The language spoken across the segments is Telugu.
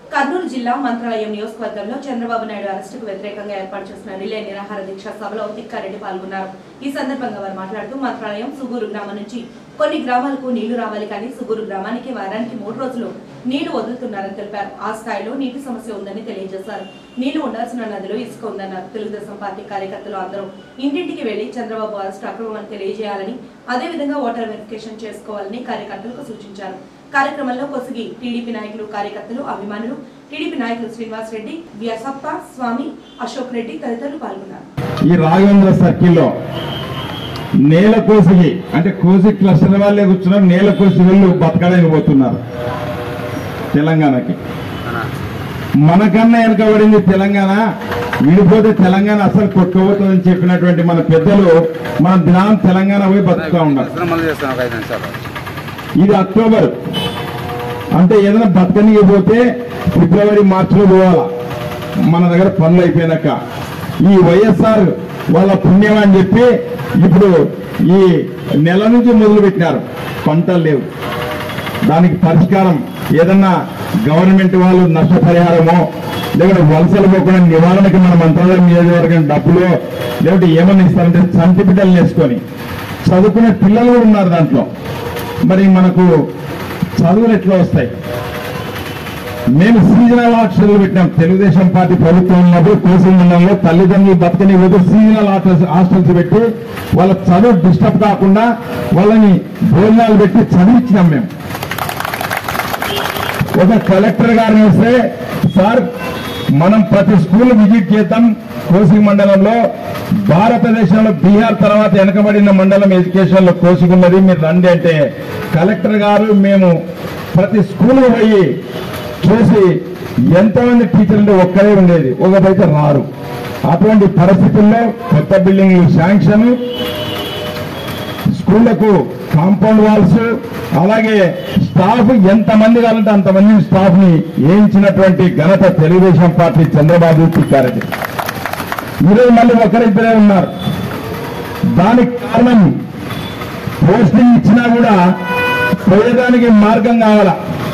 కర్నూలు జిల్లా మంత్రాలయం నియోజకవర్గంలో చంద్రబాబు నాయుడు అరెస్టుకు వ్యతిరేకంగా ఏర్పాటు చేసిన రిలే నిరాహార దీక్ష సభలో తిక్కారెడ్డి పాల్గొన్నారు ఈ సందర్భంగా వారు మాట్లాడుతూ మంత్రాలయం సుగూరు గ్రామం నుంచి కొన్ని గ్రామాలకు నీళ్లు రావాలి కానీ సుగూరు గ్రామానికి వారానికి మూడు రోజులు నీళ్లు వదులుతున్నారని తెలిపారు ఆ స్థాయిలో నీటి సమస్య ఉందని తెలియజేశారు నీళ్లు ఉండాల్సిన నదిలో ఇసుక ఉందన్నారు తెలుగుదేశం పార్టీ కార్యకర్తలు అందరూ ఇంటింటికి వెళ్లి చంద్రబాబు అరెస్టు అక్రమమని తెలియజేయాలని అదేవిధంగా ఓటర్ వెరిఫికేషన్ చేసుకోవాలని కార్యకర్తలకు సూచించారు కార్యక్రమంలో కొసిగి టీడీపీ నాయకులు కార్యకర్తలు అభిమానులు టీడీపీ నాయకులు శ్రీనివాస్ రెడ్డి వ్యాసప్ప స్వామి అశోక్ రెడ్డి తదితరులు పాల్గొన్నారు ఈ రాఘవేంద్ర సర్కిల్లో నేల కోసిగి అంటే కోసి క్లస్టర్ వాళ్ళే కూర్చున్నారు నేల కోసి వెళ్ళు బతకడానికి పోతున్నారు తెలంగాణకి మనకన్నా వెనకబడింది తెలంగాణ విడిపోతే తెలంగాణ అసలు కొట్టుకోబోతుందని చెప్పినటువంటి మన పెద్దలు మన దినాం తెలంగాణ పోయి బతుకుతా ఉన్నారు సినిమాలు చేస్తాను ఒక ఐదు నిమిషాలు ఇది అక్టోబర్ అంటే ఏదైనా బతకనికి పోతే ఫిబ్రవరి మార్చిలో పోవాలా మన దగ్గర పనులు అయిపోయినాక ఈ వైఎస్ఆర్ వాళ్ళ పుణ్యం అని చెప్పి ఇప్పుడు ఈ నెల నుంచి మొదలు పెట్టినారు పంటలు లేవు దానికి పరిష్కారం ఏదన్నా గవర్నమెంట్ వాళ్ళు నష్టపరిహారమో లేకుంటే వలసలు పోకుండా నివారణకి మన మంత్రాలయం నియోజకవర్గం డబ్బులు లేకుంటే ఏమన్నా ఇస్తారంటే చంటి బిడ్డలు వేసుకొని చదువుకునే పిల్లలు కూడా ఉన్నారు దాంట్లో మరి మనకు చదువులు ఎట్లా వస్తాయి మేము సీజనల్ హాస్టల్ పెట్టినాం తెలుగుదేశం పార్టీ ప్రభుత్వం ఉన్నప్పుడు కోసి మండలంలో తల్లిదండ్రులు బతకని వద్దు సీజనల్ హాస్టల్స్ హాస్టల్స్ పెట్టి వాళ్ళ చదువు డిస్టర్బ్ కాకుండా వాళ్ళని భోజనాలు పెట్టి చదివించినాం మేము ఒక కలెక్టర్ గారిని వస్తే సార్ మనం ప్రతి స్కూల్ విజిట్ చేద్దాం కోసి మండలంలో భారతదేశంలో బీహార్ తర్వాత వెనకబడిన మండలం ఎడ్యుకేషన్ లో కోసిగి ఉన్నది మీరు రండి అంటే కలెక్టర్ గారు మేము ప్రతి స్కూల్ పోయి చూసి ఎంతమంది టీచర్లు ఒక్కరే ఉండేది ఒకరైతే రారు అటువంటి పరిస్థితుల్లో కొత్త బిల్డింగ్లు శాంక్షన్ స్కూళ్లకు కాంపౌండ్ వాల్స్ అలాగే స్టాఫ్ ఎంతమంది కావాలంటే అంతమంది స్టాఫ్ ని వేయించినటువంటి ఘనత తెలుగుదేశం పార్టీ చంద్రబాబు తిప్పారెడ్డి ఈరోజు మళ్ళీ ఒకరిద్దరే ఉన్నారు దానికి కారణం పోస్టింగ్ ఇచ్చినా కూడా పోయేదానికి మార్గం కావాలా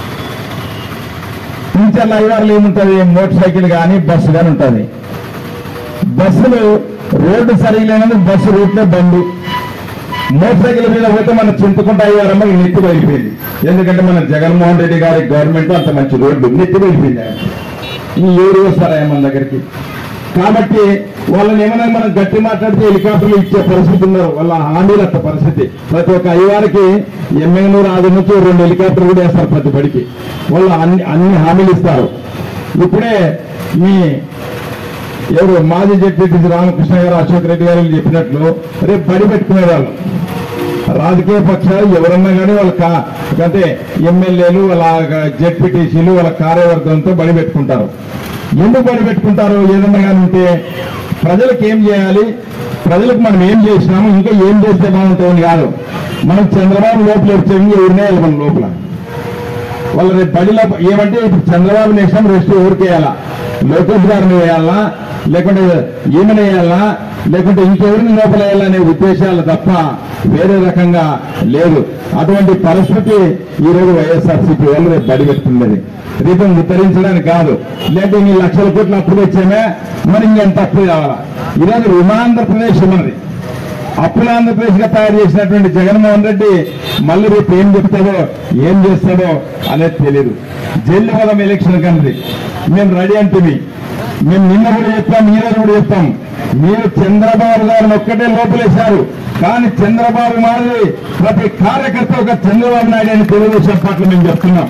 టీచర్ల అయ్యారులు ఏముంటది మోటార్ సైకిల్ కానీ బస్సు కానీ ఉంటుంది బస్సులు రోడ్డు సరిగ్లేనందుకు బస్సు రూట్లో బండి మోటార్ సైకిల్ మీద పోతే మన చింతకుంట అయ్యారమ్మ నెత్తి వెళ్ళిపోయింది ఎందుకంటే మన జగన్మోహన్ రెడ్డి గారి గవర్నమెంట్ అంత మంచి రోడ్డు నెత్తి వెళ్ళిపోయింది ఆయన. ఈ ఏడు వస్తారా మన దగ్గరికి కాబట్టి వాళ్ళని ఏమైనా మనం గట్టి మాట్లాడితే హెలికాప్టర్లు ఇచ్చే పరిస్థితి ఉన్నారు వాళ్ళ హామీలు అంత పరిస్థితి ప్రతి ఒక్క అయ్యవారికి ఎమ్మెల్యేనూరు ఆది నుంచి రెండు హెలికాప్టర్లు కూడా వేస్తారు ప్రతి బడికి వాళ్ళు అన్ని అన్ని హామీలు ఇస్తారు ఇప్పుడే మీ ఎవరు మాజీ జడ్పీటీసీ రామకృష్ణ గారు అశోక్ రెడ్డి గారు చెప్పినట్లు రేపు బడి పెట్టుకునే వాళ్ళు రాజకీయ పక్షాలు ఎవరన్నా కానీ వాళ్ళ కా- అంటే ఎమ్మెల్యేలు వాళ్ళ జడ్పీటీసీలు వాళ్ళ కార్యవర్గంతో బడి పెట్టుకుంటారు ఎందుకు బడి పెట్టుకుంటారు ఏదన్నా కానీ ఉంటే ప్రజలకు ఏం చేయాలి ప్రజలకు మనం ఏం చేసినాము ఇంకా ఏం చేస్తే బాగుంటుందని కాదు మనం చంద్రబాబు లోపల వచ్చే ఎవరినే మన లోపల వాళ్ళ రేపు బడిలో ఏమంటే ఇప్పుడు చంద్రబాబు నేషం రెస్ట్ ఎవరికి వేయాలా లోకేష్ గారిని వేయాలా లేకుంటే ఈమెను వేయాలా లేకుంటే ఇంకెవరిని లోపల వేయాలనే ఉద్దేశాలు తప్ప వేరే రకంగా లేదు అటువంటి పరిస్థితి ఈ రోజు వైఎస్ఆర్సీపీ వాళ్ళు రేపు బడి పెట్టుకున్నది రేపు ఉత్తరించడానికి కాదు లేదంటే ఇన్ని లక్షల కోట్లు అప్పులు వచ్చామే మరి ఇంకెంత అప్పులు కావాలా ఈరోజు రుణాంధ్రప్రదేశ్ ఉన్నది అప్పుల ఆంధ్రప్రదేశ్ గా తయారు చేసినటువంటి జగన్మోహన్ రెడ్డి మళ్ళీ రేపు ఏం చెప్తాడో ఏం చేస్తాడో అనేది తెలియదు జైలు పోదాం ఎలక్షన్ కంటే మేము రెడీ అంటుంది మేము నిన్న కూడా చెప్తాం ఈ రోజు కూడా చెప్తాం మీరు చంద్రబాబు గారిని ఒక్కటే లోపలేశారు కానీ చంద్రబాబు మాది ప్రతి కార్యకర్త ఒక చంద్రబాబు నాయుడు అని తెలుగుదేశం పట్ల మేము చెప్తున్నాం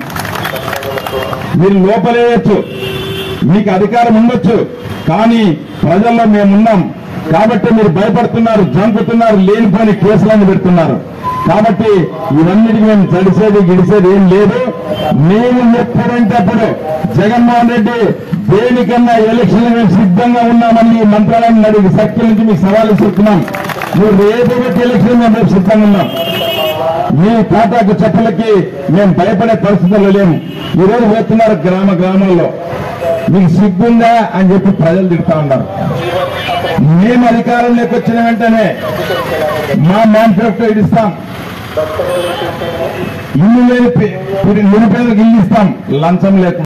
మీరు లోపలేయచ్చు మీకు అధికారం ఉండొచ్చు కానీ ప్రజల్లో మేమున్నాం కాబట్టి మీరు భయపడుతున్నారు జంపుతున్నారు లేనిపోని కేసులను పెడుతున్నారు కాబట్టి ఇవన్నిటికి మేము తడిసేది గిడిసేది ఏం లేదు మేము ఎప్పుడంటే అప్పుడు జగన్మోహన్ రెడ్డి దేనికన్నా ఎలక్షన్ మేము సిద్ధంగా ఉన్నామని ఈ మంత్రాలయం అడిగి సఖ్య నుంచి మీకు సవాల్ ఇస్తున్నాం నువ్వు రేపు పెట్టి ఎలక్షన్ మేము రేపు సిద్ధంగా ఉన్నాం మీ తాటాకు చెప్పులకి మేము భయపడే పరిస్థితుల్లో లేము ఈ రోజు పోతున్నారు గ్రామ గ్రామాల్లో మీకు సిగ్గుందా అని చెప్పి ప్రజలు తిడుతా ఉన్నారు మేము అధికారంలోకి వచ్చిన వెంటనే మా మేనిఫెస్టో ఇస్తాం ఇల్లు లేని పే- నిరుపేదలకు ఇల్లు ఇస్తాం లంచం లేకుండా